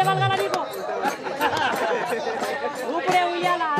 కలగాల నీకు ఊపిరే ఉయ్యాలా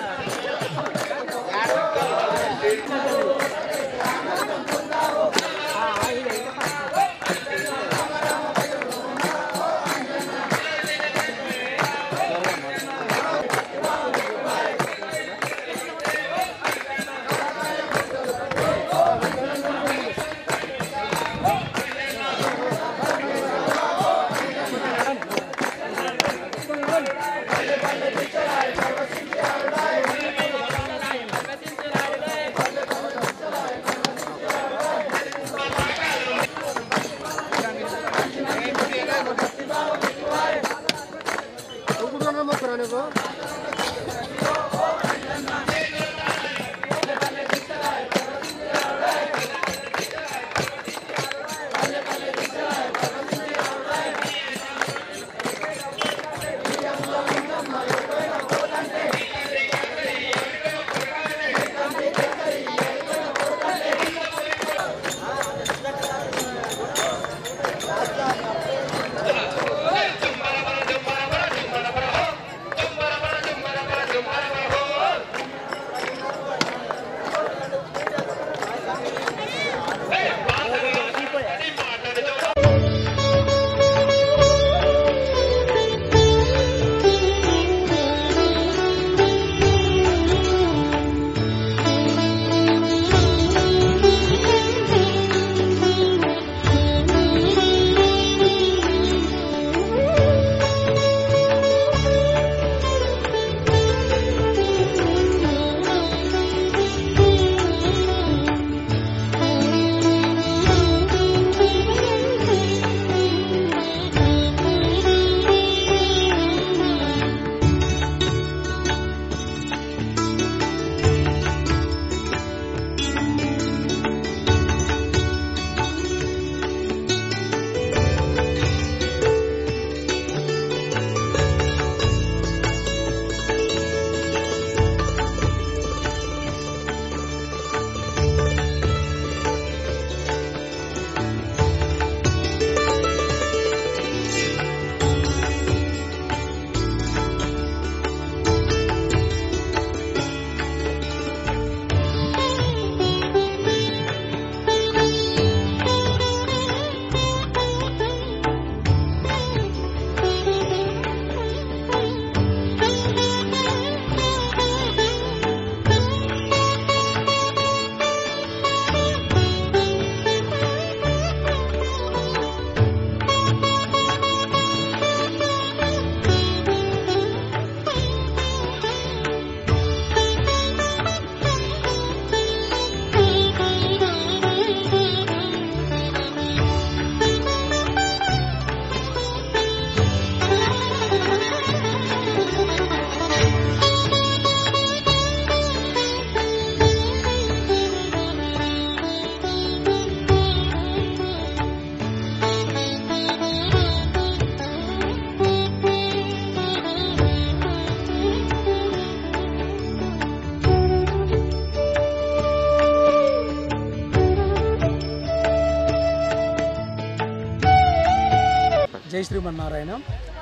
జై శ్రీమన్నారాయణ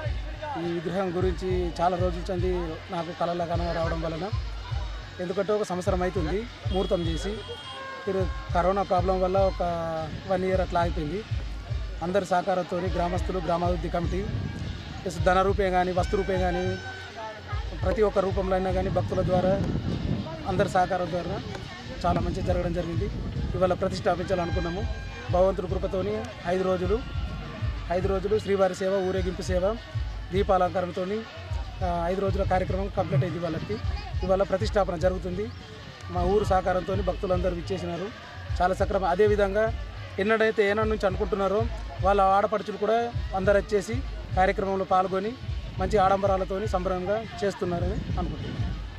ఈ విగ్రహం గురించి చాలా రోజుల నుండి నాకు కళల కన రావడం వలన ఎందుకంటే ఒక సంవత్సరం అవుతుంది ముహూర్తం చేసి మీరు కరోనా ప్రాబ్లం వల్ల ఒక వన్ ఇయర్ అట్లా ఆగిపోయింది అందరి సహకారంతో గ్రామస్తులు గ్రామాభివృద్ధి కమిటీ ప్లస్ ధన రూపే కానీ వస్తు రూపే కానీ ప్రతి ఒక్క రూపంలో అయినా కానీ భక్తుల ద్వారా అందరి సహకారం ద్వారా చాలా మంచి జరగడం జరిగింది ఇవాళ ప్రతిష్టాపించాలనుకున్నాము భగవంతుడి కృపతోని ఐదు రోజులు ఐదు రోజులు శ్రీవారి సేవ ఊరేగింపు సేవ దీపాలంకరణతో ఐదు రోజుల కార్యక్రమం కంప్లీట్ అయింది వాళ్ళకి ఇవాళ ప్రతిష్టాపన జరుగుతుంది మా ఊరు సహకారంతో భక్తులందరూ విచ్చేసినారు చాలా సక్రమం అదేవిధంగా ఎన్నడైతే ఏనాడు నుంచి అనుకుంటున్నారో వాళ్ళ ఆడపడుచులు కూడా అందరు వచ్చేసి కార్యక్రమంలో పాల్గొని మంచి ఆడంబరాలతోని సంబరంగా చేస్తున్నారని అనుకుంటున్నాను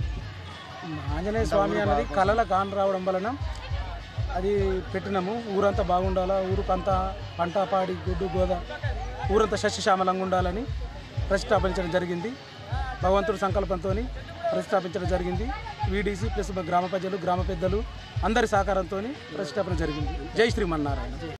ఆంజనేయ స్వామి అనేది కళల గాన రావడం వలన అది పెట్టినాము ఊరంతా బాగుండాలా ఊరుకంతా పంట పాడి గుడ్డు గోద ఊరంతా సస్యశ్యామలంగా ఉండాలని ప్రతిష్టాపించడం జరిగింది భగవంతుడి సంకల్పంతో ప్రతిష్టాపించడం జరిగింది వీడీసీ ప్లస్ గ్రామ ప్రజలు గ్రామ పెద్దలు అందరి సహకారంతో ప్రతిష్టాపన జరిగింది జై శ్రీమన్నారాయణ